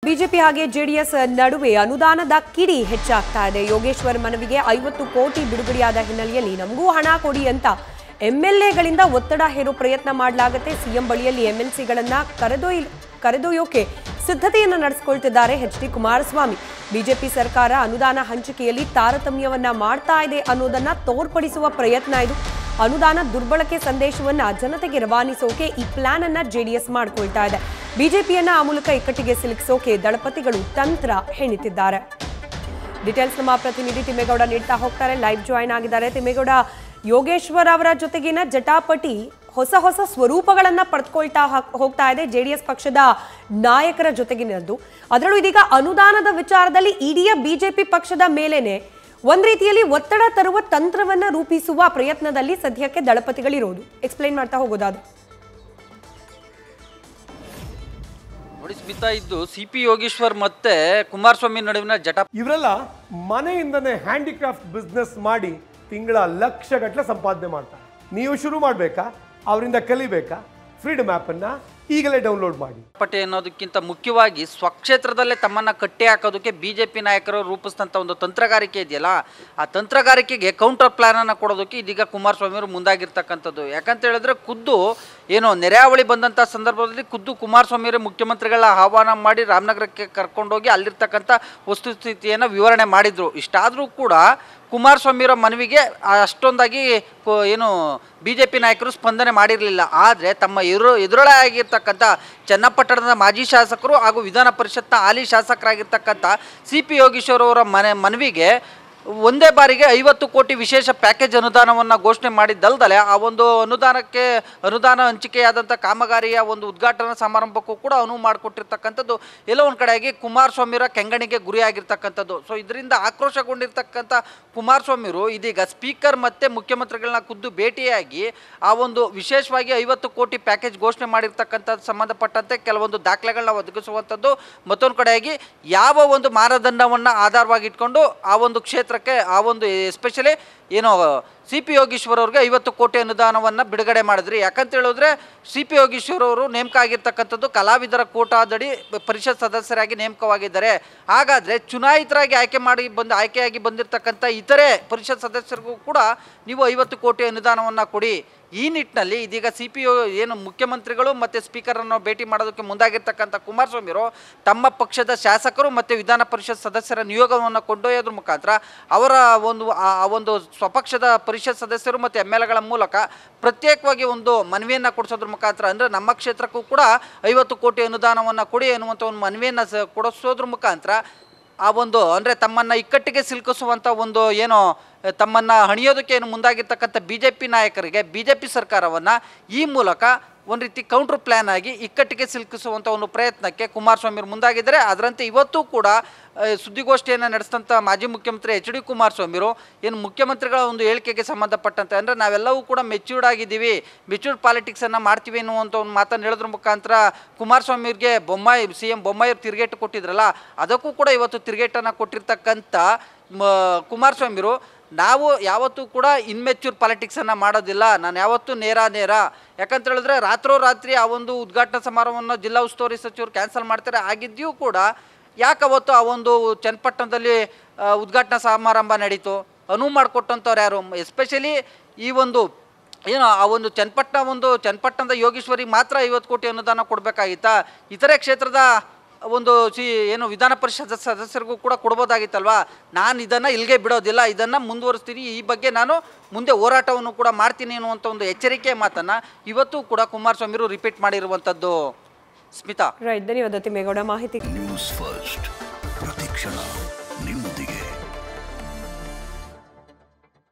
BJP ಹಾಗೆ JDS ನಡುವೆ ಅನುದಾನದ ಕಿಡಿ ಹೆಚ್ಚಾಗ್ತಾ ಇದೆ ಯೋಗೇಶ್ವರ್ ಮನವಿಗೆ ಐವತ್ತು ಕೋಟಿ ಬಿಡುಗಡೆಯಾದ ಹಿನ್ನೆಲೆಯಲ್ಲಿ ನಮಗೂ ಹಣ ಕೊಡಿ ಅಂತ ಎಂಎಲ್ಎಗಳಿಂದ ಒತ್ತಡ ಹೇರೋ ಪ್ರಯತ್ನ ಮಾಡಲಾಗುತ್ತೆ ಸಿಎಂ ಬಳಿಯಲ್ಲಿ ಎಂಎಲ್ಸಿಗಳನ್ನ ಕರೆದೊಯ್ ಕರೆದೊಯ್ಯೋಕೆ ಸಿದ್ಧತೆಯನ್ನು ನಡೆಸಿಕೊಳ್ತಿದ್ದಾರೆ ಎಚ್ ಡಿ ಕುಮಾರಸ್ವಾಮಿ ಬಿಜೆಪಿ ಸರ್ಕಾರ ಅನುದಾನ ಹಂಚಿಕೆಯಲ್ಲಿ ತಾರತಮ್ಯವನ್ನ ಮಾಡ್ತಾ ಇದೆ ಅನ್ನೋದನ್ನ ತೋರ್ಪಡಿಸುವ ಪ್ರಯತ್ನ ಇದು ಅನುದಾನ ದುರ್ಬಳಕೆ ಸಂದೇಶವನ್ನ ಜನತೆಗೆ ರವಾನಿಸೋಕೆ ಈ ಪ್ಲಾನ್ ಅನ್ನ ಜೆಡಿಎಸ್ ಮಾಡ್ಕೊಳ್ತಾ ಇದೆ ಬಿಜೆಪಿಯನ್ನ ಆ ಮೂಲಕ ಇಕ್ಕಟ್ಟಿಗೆ ಸಿಲುಕಿಸೋಕೆ ದಳಪತಿಗಳು ತಂತ್ರ ಹೆಣಿತಿದ್ದಾರೆ ಡೀಟೇಲ್ಸ್ ನಮ್ಮ ಪ್ರತಿನಿಧಿ ತಿಮ್ಮೇಗೌಡ ನೀಡ್ತಾ ಹೋಗ್ತಾರೆ ಲೈವ್ ಜಾಯ್ನ್ ಆಗಿದ್ದಾರೆ ತಿಮ್ಮೇಗೌಡ ಯೋಗೇಶ್ವರ್ ಅವರ ಜೊತೆಗಿನ ಜಟಾಪಟಿ ಹೊಸ ಹೊಸ ಸ್ವರೂಪಗಳನ್ನ ಪಡೆದುಕೊಳ್ತಾ ಹ- ಹೋಗ್ತಾ ಇದೆ ಜೆಡಿಎಸ್ ಪಕ್ಷದ ನಾಯಕರ ಜೊತೆಗಿನದ್ದು ಅದರಲ್ಲೂ ಇದೀಗ ಅನುದಾನದ ವಿಚಾರದಲ್ಲಿ ಇಡೀ ಬಿಜೆಪಿ ಪಕ್ಷದ ಮೇಲೇನೆ ಒಂದ್ ರೀತಿಯಲ್ಲಿ ಒತ್ತಡ ತರುವ ತಂತ್ರವನ್ನ ರೂಪಿಸುವ ಪ್ರಯತ್ನದಲ್ಲಿ ಸದ್ಯಕ್ಕೆ ದಳಪತಿಗಳಿರೋದು ಎಕ್ಸ್ಪ್ಲೈನ್ ಮಾಡ್ತಾ ಹೋಗೋದಾದ್ರೆ ನೋಡಿ ಸ್ಮಿತಾ ಇದ್ದು ಸಿ ಪಿ ಯೋಗೇಶ್ವರ್ ಮತ್ತೆ ಕುಮಾರಸ್ವಾಮಿ ನಡುವಿನ ಜಟ ಇವರೆಲ್ಲ ಮನೆಯಿಂದನೇ ಹ್ಯಾಂಡಿಕ್ರಾಫ್ಟ್ ಬಿಸ್ನೆಸ್ ಮಾಡಿ ತಿಂಗಳ ಲಕ್ಷ ಗಟ್ಟಲೆ ಸಂಪಾದನೆ ಮಾಡ್ತಾರೆ ನೀವು ಶುರು ಮಾಡಬೇಕಾ ಅವರಿಂದ ಕಲಿಬೇಕಾ ಫ್ರೀಡಮ್ ಆ್ಯಪನ್ನು ಈಗಲೇ ಡೌನ್ಲೋಡ್ ಮಾಡಿ ಪಟೆ ಅನ್ನೋದಕ್ಕಿಂತ ಮುಖ್ಯವಾಗಿ ಸ್ವಕ್ಷೇತ್ರದಲ್ಲೇ ತಮ್ಮನ್ನ ಕಟ್ಟಿ ಹಾಕೋದಕ್ಕೆ ಬಿಜೆಪಿ ನಾಯಕರು ರೂಪಿಸಿದಂಥ ಒಂದು ತಂತ್ರಗಾರಿಕೆ ಇದೆಯಲ್ಲ ಆ ತಂತ್ರಗಾರಿಕೆಗೆ ಕೌಂಟರ್ ಪ್ಲಾನ್ ಅನ್ನ ಕೊಡೋದಕ್ಕೆ ಇದೀಗ ಕುಮಾರಸ್ವಾಮಿ ಅವರು ಮುಂದಾಗಿರ್ತಕ್ಕಂಥದ್ದು ಯಾಕಂತ ಹೇಳಿದ್ರೆ ಖುದ್ದು ಏನೋ ನೆರೆಹಾವಳಿ ಬಂದಂಥ ಸಂದರ್ಭದಲ್ಲಿ ಖುದ್ದು ಕುಮಾರಸ್ವಾಮಿ ಅವರೇ ಮುಖ್ಯಮಂತ್ರಿಗಳ ಆಹ್ವಾನ ಮಾಡಿ ರಾಮನಗರಕ್ಕೆ ಕರ್ಕೊಂಡೋಗಿ ಅಲ್ಲಿರ್ತಕ್ಕಂಥ ವಸ್ತುಸ್ಥಿತಿಯನ್ನು ವಿವರಣೆ ಮಾಡಿದ್ರು ಇಷ್ಟಾದರೂ ಕೂಡ ಕುಮಾರಸ್ವಾಮಿಯವರ ಮನವಿಗೆ ಅಷ್ಟೊಂದಾಗಿ ಕು- ಏನು ಬಿ ಜೆ ಪಿ ನಾಯಕರು ಸ್ಪಂದನೆ ಮಾಡಿರಲಿಲ್ಲ ಆದರೆ ತಮ್ಮ ಎದುರು ಎದುರಳೆ ಆಗಿರ್ತಕ್ಕಂಥ ಚನ್ನಪಟ್ಟಣದ ಮಾಜಿ ಶಾಸಕರು ಹಾಗೂ ವಿಧಾನ ಪರಿಷತ್ನ ಹಾಲಿ ಶಾಸಕರಾಗಿರ್ತಕ್ಕಂಥ ಸಿ ಪಿ ಯೋಗೀಶ್ವರ್ ಅವರ ಮನೆ ಮನವಿಗೆ ಒಂದೇ ಬಾರಿಗೆ ಐವತ್ತು ಕೋಟಿ ವಿಶೇಷ ಪ್ಯಾಕೇಜ್ ಅನುದಾನವನ್ನು ಘೋಷಣೆ ಮಾಡಿದ್ದಲ್ದಲೆ ಆ ಒಂದು ಅನುದಾನಕ್ಕೆ ಅನುದಾನ ಹಂಚಿಕೆಯಾದಂಥ ಕಾಮಗಾರಿಯ ಒಂದು ಉದ್ಘಾಟನಾ ಸಮಾರಂಭಕ್ಕೂ ಕೂಡ ಅನುವು ಮಾಡಿಕೊಟ್ಟಿರ್ತಕ್ಕಂಥದ್ದು ಎಲ್ಲೋ ಒಂದು ಕಡೆಯಾಗಿ ಕುಮಾರಸ್ವಾಮಿಯವರ ಕೆಂಗಣಿಗೆ ಗುರಿಯಾಗಿರ್ತಕ್ಕಂಥದ್ದು ಸೊ ಇದರಿಂದ ಆಕ್ರೋಶಗೊಂಡಿರ್ತಕ್ಕಂಥ ಕುಮಾರಸ್ವಾಮಿಯವರು ಇದೀಗ ಸ್ಪೀಕರ್ ಮತ್ತು ಮುಖ್ಯಮಂತ್ರಿಗಳನ್ನ ಖುದ್ದು ಭೇಟಿಯಾಗಿ ಆ ಒಂದು ವಿಶೇಷವಾಗಿ ಐವತ್ತು ಕೋಟಿ ಪ್ಯಾಕೇಜ್ ಘೋಷಣೆ ಮಾಡಿರ್ತಕ್ಕಂಥದ್ದು ಸಂಬಂಧಪಟ್ಟಂತೆ ಕೆಲವೊಂದು ದಾಖಲೆಗಳನ್ನ ಒದಗಿಸುವಂಥದ್ದು ಮತ್ತೊಂದು ಕಡೆಯಾಗಿ ಯಾವ ಒಂದು ಮಾನದಂಡವನ್ನು ಆಧಾರವಾಗಿ ಇಟ್ಕೊಂಡು ಆ ಒಂದು ಕ್ಷೇತ್ರಕ್ಕೆ ಆ ಒಂದು ಎಸ್ಪೆಷಲಿ ಏನೋ ಸಿ ಪಿ ಯೋಗೀಶ್ವರ್ ಅವ್ರಿಗೆ ಐವತ್ತು ಕೋಟಿ ಅನುದಾನವನ್ನು ಬಿಡುಗಡೆ ಮಾಡಿದ್ರಿ ಯಾಕಂತ ಹೇಳಿದ್ರೆ ಸಿ ಪಿ ಯೋಗೀಶ್ವರ್ ಅವರು ನೇಮಕ ಆಗಿರ್ತಕ್ಕಂಥದ್ದು ಕಲಾವಿದರ ಕೋಟಾದಡಿ ಪರಿಷತ್ ಸದಸ್ಯರಾಗಿ ನೇಮಕವಾಗಿದ್ದಾರೆ ಹಾಗಾದರೆ ಚುನಾಯಿತರಾಗಿ ಆಯ್ಕೆ ಮಾಡಿ ಬಂದು ಆಯ್ಕೆಯಾಗಿ ಬಂದಿರತಕ್ಕಂಥ ಇತರೆ ಪರಿಷತ್ ಸದಸ್ಯರಿಗೂ ಕೂಡ ನೀವು ಐವತ್ತು ಕೋಟಿ ಅನುದಾನವನ್ನು ಕೊಡಿ ಈ ನಿಟ್ಟಿನಲ್ಲಿ ಇದೀಗ ಸಿ ಪಿ ಏನು ಮುಖ್ಯಮಂತ್ರಿಗಳು ಮತ್ತು ಸ್ಪೀಕರನ್ನು ಭೇಟಿ ಮಾಡೋದಕ್ಕೆ ಮುಂದಾಗಿರ್ತಕ್ಕಂಥ ಕುಮಾರಸ್ವಾಮಿಯವರು ತಮ್ಮ ಪಕ್ಷದ ಶಾಸಕರು ಮತ್ತು ವಿಧಾನ ಪರಿಷತ್ ಸದಸ್ಯರ ನಿಯೋಗವನ್ನು ಕೊಂಡೊಯ್ಯೋದ್ರ ಮುಖಾಂತರ ಅವರ ಒಂದು ಆ ಆ ಒಂದು ಸ್ವಪಕ್ಷದ ಪರಿಷತ್ ಸದಸ್ಯರು ಮತ್ತು ಎಮ್ ಎಲ್ ಎಗಳ ಮೂಲಕ ಪ್ರತ್ಯೇಕವಾಗಿ ಒಂದು ಮನವಿಯನ್ನು ಕೊಡಿಸೋದ್ರ ಮುಖಾಂತರ ಅಂದರೆ ನಮ್ಮ ಕ್ಷೇತ್ರಕ್ಕೂ ಕೂಡ ಐವತ್ತು ಕೋಟಿ ಅನುದಾನವನ್ನು ಕೊಡಿ ಅನ್ನುವಂಥ ಒಂದು ಮನವಿಯನ್ನು ಸ ಕೊಡಿಸೋದ್ರ ಮುಖಾಂತರ ಆ ಒಂದು ಅಂದರೆ ತಮ್ಮನ್ನು ಇಕ್ಕಟ್ಟಿಗೆ ಸಿಲುಕಿಸುವಂಥ ಒಂದು ಏನು ತಮ್ಮನ್ನು ಹಣಿಯೋದಕ್ಕೆ ಏನು ಮುಂದಾಗಿರ್ತಕ್ಕಂಥ ಬಿ ಜೆ ಪಿ ನಾಯಕರಿಗೆ ಬಿ ಜೆ ಪಿ ಸರ್ಕಾರವನ್ನು ಈ ಮೂಲಕ ಒಂದು ರೀತಿ ಕೌಂಟ್ರ್ ಪ್ಲ್ಯಾನ್ ಆಗಿ ಇಕ್ಕಟ್ಟಿಗೆ ಸಿಲುಕಿಸುವಂಥ ಒಂದು ಪ್ರಯತ್ನಕ್ಕೆ ಕುಮಾರಸ್ವಾಮಿ ಅವರು ಮುಂದಾಗಿದ್ದಾರೆ ಅದರಂತೆ ಇವತ್ತು ಕೂಡ ಆ, ಸುದ್ದಿಗೋಷ್ಠಿಯನ್ನು ನಡೆಸಿದಂಥ ಮಾಜಿ ಮುಖ್ಯಮಂತ್ರಿ ಎಚ್ ಡಿ ಕುಮಾರಸ್ವಾಮಿರು ಏನು ಮುಖ್ಯಮಂತ್ರಿಗಳ ಒಂದು ಹೇಳಿಕೆಗೆ ಸಂಬಂಧಪಟ್ಟಂತೆ ಅಂದರೆ ನಾವೆಲ್ಲವೂ ಕೂಡ ಮೆಚ್ಯೂರ್ಡ್ ಆಗಿದ್ದೀವಿ ಮೆಚ್ಯೂರ್ಡ್ ಪಾಲಿಟಿಕ್ಸನ್ನು ಮಾಡ್ತೀವಿ ಅನ್ನುವಂಥ ಒಂದು ಮಾತನ್ನು ಹೇಳೋದ್ರ ಮುಖಾಂತರ ಕುಮಾರಸ್ವಾಮಿಯವ್ರಿಗೆ ಬೊಮ್ಮಾಯಿ ಸಿ ಎಂ ಬೊಮ್ಮಾಯಿಯವ್ರು ತಿರುಗೇಟು ಕೊಟ್ಟಿದ್ರಲ್ಲ ಅದಕ್ಕೂ ಕೂಡ ಇವತ್ತು ತಿರುಗೇಟನ್ನು ಕೊಟ್ಟಿರ್ತಕ್ಕಂಥ ಮ ಕುಮಾರಸ್ವಾಮಿರು ನಾವು ಯಾವತ್ತೂ ಕೂಡ ಇನ್ಮೆಚ್ಯೂರ್ ಪಾಲಿಟಿಕ್ಸನ್ನು ಮಾಡೋದಿಲ್ಲ ನಾನು ಯಾವತ್ತೂ ನೇರ ನೇರ ಯಾಕಂತ ಹೇಳಿದ್ರೆ ರಾತ್ರೋರಾತ್ರಿ ಆ ಒಂದು ಉದ್ಘಾಟನಾ ಸಮಾರಂಭವನ್ನು ಜಿಲ್ಲಾ ಉಸ್ತುವಾರಿ ಸಚಿವರು ಕ್ಯಾನ್ಸಲ್ ಮಾಡ್ತಾರೆ ಆಗಿದ್ಯೂ ಕೂಡ ಯಾಕೆ ಅವತ್ತು ಆ ಒಂದು ಚನ್ನಪಟ್ಟಣದಲ್ಲಿ ಆ, ಉದ್ಘಾಟನಾ ಸಮಾರಂಭ ನಡೀತು ಅನುವು ಮಾಡಿಕೊಟ್ಟಂಥವ್ರು ಯಾರು ಎಸ್ಪೆಷಲಿ ಈ ಒಂದು ಏನು ಆ ಒಂದು ಚನ್ನಪಟ್ಟಣ ಒಂದು ಚನ್ನಪಟ್ಟಣದ ಯೋಗೇಶ್ವರಿಗೆ ಮಾತ್ರ ಐವತ್ತು ಕೋಟಿ ಅನುದಾನ ಕೊಡಬೇಕಾಗಿತ್ತಾ ಇತರೆ ಕ್ಷೇತ್ರದ ಒಂದು ಸಿ ಏನು ವಿಧಾನ ಪರಿಷತ್ ಸದಸ್ಯರಿಗೂ ಕೂಡ ಕೊಡ್ಬೋದಾಗಿತ್ತಲ್ವಾ ನಾನು ಇದನ್ನು ಇಲ್ಲಿಗೆ ಬಿಡೋದಿಲ್ಲ ಇದನ್ನು ಮುಂದುವರಿಸ್ತೀನಿ ಈ ಬಗ್ಗೆ ನಾನು ಮುಂದೆ ಹೋರಾಟವನ್ನು ಕೂಡ ಮಾಡ್ತೀನಿ ಅನ್ನುವಂಥ ಒಂದು ಎಚ್ಚರಿಕೆ ಮಾತನ್ನು ಇವತ್ತು ಕೂಡ ಕುಮಾರಸ್ವಾಮಿರು ರಿಪೀಟ್ ಮಾಡಿರುವಂಥದ್ದು ಸ್ಮಿತಾ ರೈಟ್ ಧನ್ಯವಾದ ತಿಮ್ಮೇಗೌಡ ಮಾಹಿತಿ ನ್ಯೂಸ್ ಫಸ್ಟ್ ಪ್ರತಿಕ್ಷಣ ನಿಮ್ಮೊಂದಿಗೆ